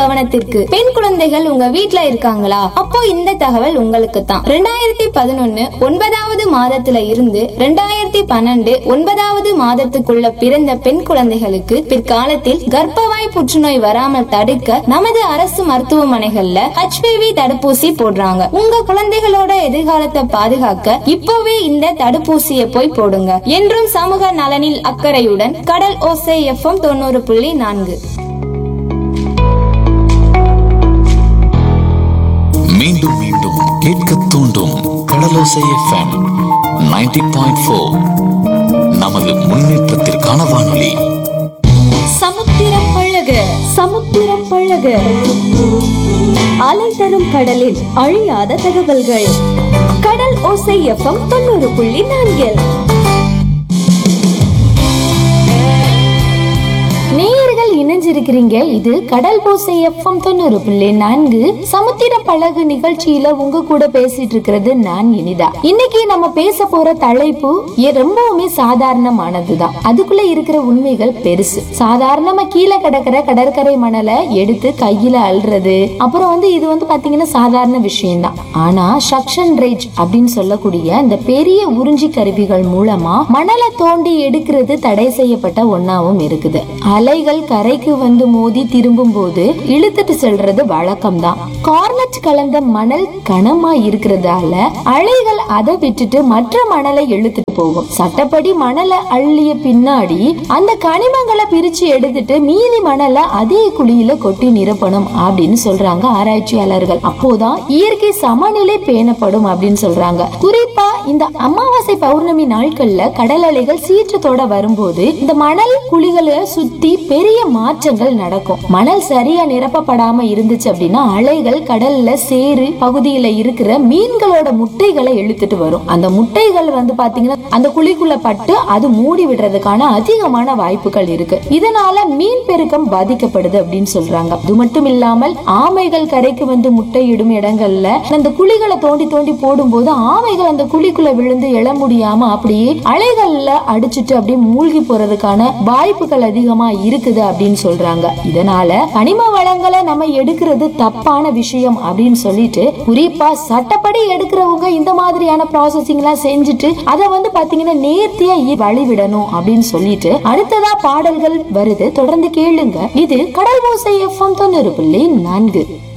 கவனத்திற்கு பெண் குழந்தைகள் உங்க வீட்ல இருக்காங்களா அப்போ இந்த தகவல் உங்களுக்கு தான் ரெண்டாயிரத்தி பதினொன்னு ஒன்பதாவது மாதத்துல இருந்து ரெண்டாயிரத்தி பன்னெண்டு ஒன்பதாவது மாதத்துக்குள்ள பிறந்த பெண் குழந்தைகளுக்கு பிற்காலத்தில் கர்ப்பவாய் புற்றுநோய் வராமல் தடுக்க நமது அரசு மருத்துவமனைகள்ல HPV தடுப்பூசி போடுறாங்க உங்க குழந்தைகளோட எதிர்காலத்தை பாதுகாக்க இப்போவே இந்த தடுப்பூசியை போய் போடுங்க என்றும் சமூக நலனில் அக்கறையுடன் கடல் ஓசை எஃப்எம் தொண்ணூறு புள்ளி நான்கு மீண்டும் மீண்டும் கேட்க தூண்டும் கடலோசை எஃப்எம் 90.4 பாயிண்ட் ஃபோர் நமது முன்னேற்றத்திற்கான வானொலி சமுத்திரம் பழக சமுத்திரம் பழக அலை தரும் கடலில் அழியாத தகவல்கள் கடல் ஓசை எஃப்எம் தொண்ணூறு புள்ளி நான்கில் நேயர்கள் இணைஞ்சிருக்கிறீங்க இது கடல் ஓசை எஃப்எம் தொண்ணூறு புள்ளி நான்கு சமுத்திர பழகு நிகழ்ச்சியில உங்க கூட பேசிட்டு இருக்கிறது நான் இனிதா இன்னைக்கு நம்ம பேச போற தலைப்பு ஏ- ரொம்பவுமே சாதாரணமானதுதான் அதுக்குள்ள இருக்கிற உண்மைகள் பெருசு சாதாரணமா கீழே கிடக்கிற கடற்கரை மணலை எடுத்து கையில அள்ளுறது அப்புறம் வந்து இது வந்து பாத்தீங்கன்னா சாதாரண விஷயம்தான் ஆனா சக்ஷன் ரேஜ் அப்படின்னு சொல்லக்கூடிய இந்த பெரிய உறிஞ்சி கருவிகள் மூலமா மணலை தோண்டி எடுக்கிறது தடை செய்யப்பட்ட ஒன்னாவும் இருக்குது அலைகள் கரைக்கு வந்து மோதி திரும்பும் போது இழுத்துட்டு செல்றது வழக்கம்தான் கார்னட் கலந்த மணல் கனமா இருக்கிறதால அலைகள் அதை விட்டுட்டு மற்ற மணலை இழுத்துட்டு போகும் சட்டப்படி மணலை அள்ளிய பின்னாடி அந்த கனிமங்களை பிரிச்சு எடுத்துட்டு மீதி மணலை அதே குழியில கொட்டி நிரப்பணும் அப்படின்னு சொல்றாங்க ஆராய்ச்சியாளர்கள் அப்போதான் இயற்கை சமநிலை பேணப்படும் அப்படின்னு சொல்றாங்க குறிப்பா இந்த அமாவாசை பௌர்ணமி நாட்கள்ல கடல் அலைகள் சீற்றத்தோட வரும்போது இந்த மணல் குழிகளை சுத்தி பெரிய மாற்றங்கள் நடக்கும் மணல் சரியா நிரப்பப்படாம இருந்துச்சு அப்படின்னா அலைகள் கடல்ல சேறு பகுதியில இருக்கிற மீன்களோட முட்டைகளை இழுத்துட்டு வரும் அந்த முட்டைகள் வந்து பாத்தீங்கன்னா அந்த குழிக்குள்ள பட்டு அது மூடி விடுறதுக்கான அதிகமான வாய்ப்புகள் இருக்கு இதனால மீன் பெருக்கம் பாதிக்கப்படுது அப்படின்னு சொல்றாங்க அது மட்டும் இல்லாமல் ஆமைகள் கரைக்கு வந்து முட்டையிடும் இடங்கள்ல அந்த குழிகளை தோண்டி தோண்டி போடும்போது ஆமைகள் அந்த குழிக்குள்ள விழுந்து எழ முடியாம அப்படியே அலைகள்ல அடிச்சிட்டு அப்படியே மூழ்கி போறதுக்கான வாய்ப்புகள் அதிகமா இருக்குது அப்படின்னு சொல்றாங்க இதனால கனிம வளங்களை நம்ம எடுக்கிறது தப்பான விஷயம் அப்படின்னு சொல்லிட்டு குறிப்பா சட்டப்படி எடுக்கிறவங்க இந்த மாதிரியான ப்ராசஸிங் எல்லாம் செஞ்சுட்டு அதை வந்து பாத்தீங்கன்னா நேர்த்தியா இ- வழிவிடணும் அப்படின்னு சொல்லிட்டு அடுத்ததா பாடல்கள் வருது தொடர்ந்து கேளுங்க இது கடல் ஓசை எஃப்எம் தொண்ணூறு புள்ளி நான்கு